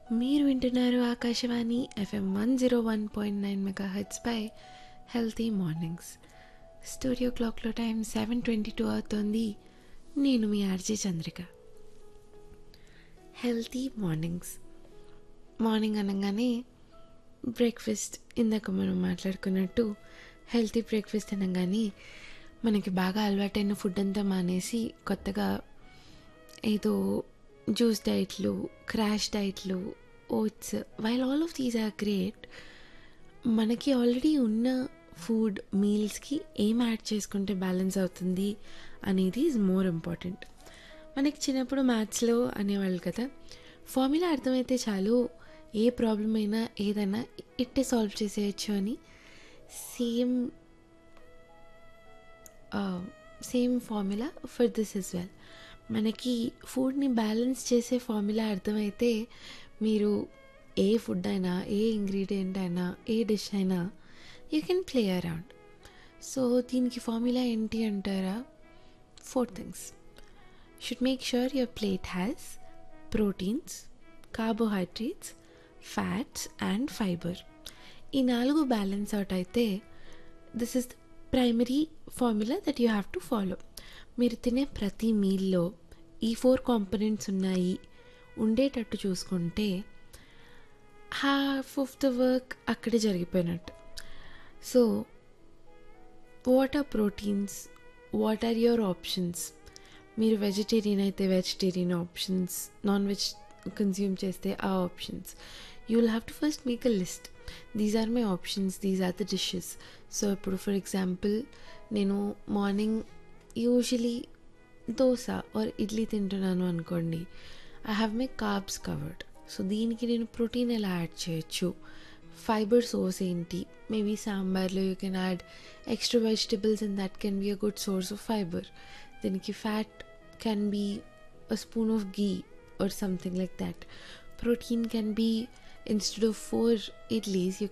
మీరు వింటున్నారు Akashvani FM one zero one point nine mega పై హెల్తీ మార్నింగ్స్ స్టూడియో క్లాక్లో టైం సెవెన్ ట్వంటీ టూ అవుతుంది నేను మీ RJ Chandrika healthy mornings morning అనగానే బ్రేక్ఫాస్ట్ ఇందాక మనం మాట్లాడుకున్నట్టు హెల్తీ బ్రేక్ఫాస్ట్ అనగానే మనకి బాగా అలవాటైన ఫుడ్ అంతా మానేసి కొత్తగా ఏదో జ్యూస్ డైట్లు క్రాష్ డైట్లు oats while all of these are great మనకి ఆల్రెడీ ఉన్న ఫుడ్ మీల్స్కి ఏం యాడ్ చేసుకుంటే బ్యాలెన్స్ అవుతుంది అనేది ఈజ్ మోర్ ఇంపార్టెంట్ మనకి చిన్నప్పుడు మ్యాథ్స్లో అనేవాళ్ళు కదా ఫార్ములా అర్థమైతే చాలు ఏ ప్రాబ్లం అయినా ఏదైనా ఇట్టే సాల్వ్ చేసేయచ్చు అని same same formula for this is well మనకి ఫుడ్ని బ్యాలెన్స్ చేసే ఫార్ములా అర్థమైతే మీరు ఏ ఫుడ్ అయినా ఏ ఇంగ్రీడియంట్ అయినా ఏ డిష్ అయినా you can play around so దీనికి ఫార్ములా ఏంటి అంటారా four things should make sure your plate has proteins carbohydrates fats and fibre ఈ నాలుగు బ్యాలెన్స్ అవుట్ అయితే this is primary formula that you have to follow మీరు తినే ప్రతి మీల్లో ఈ ఫోర్ కాంపనెంట్స్ ఉన్నాయి ఉండేటట్టు చూసుకుంటే హాఫ్ ఆఫ్ ద వర్క్ అక్కడే జరిగిపోయినట్టు so what are proteins what are your options మీరు వెజిటేరియన్ అయితే vegetarian options non veg consume చేస్తే ఆ options you will have to first make a list these are my options these are the dishes so ఇప్పుడు for example నేను morning usually dosa or idli తింటున్నాను అనుకోండి I have my carbs covered so దీనికి నేను protein ఎలా add చేయొచ్చు fibre source ఏంటి maybe సాంబార్లో you can add extra vegetables and that can be a good source of fibre దీనికి fat can be a spoon of ghee or something like that protein can be instead of four idlis you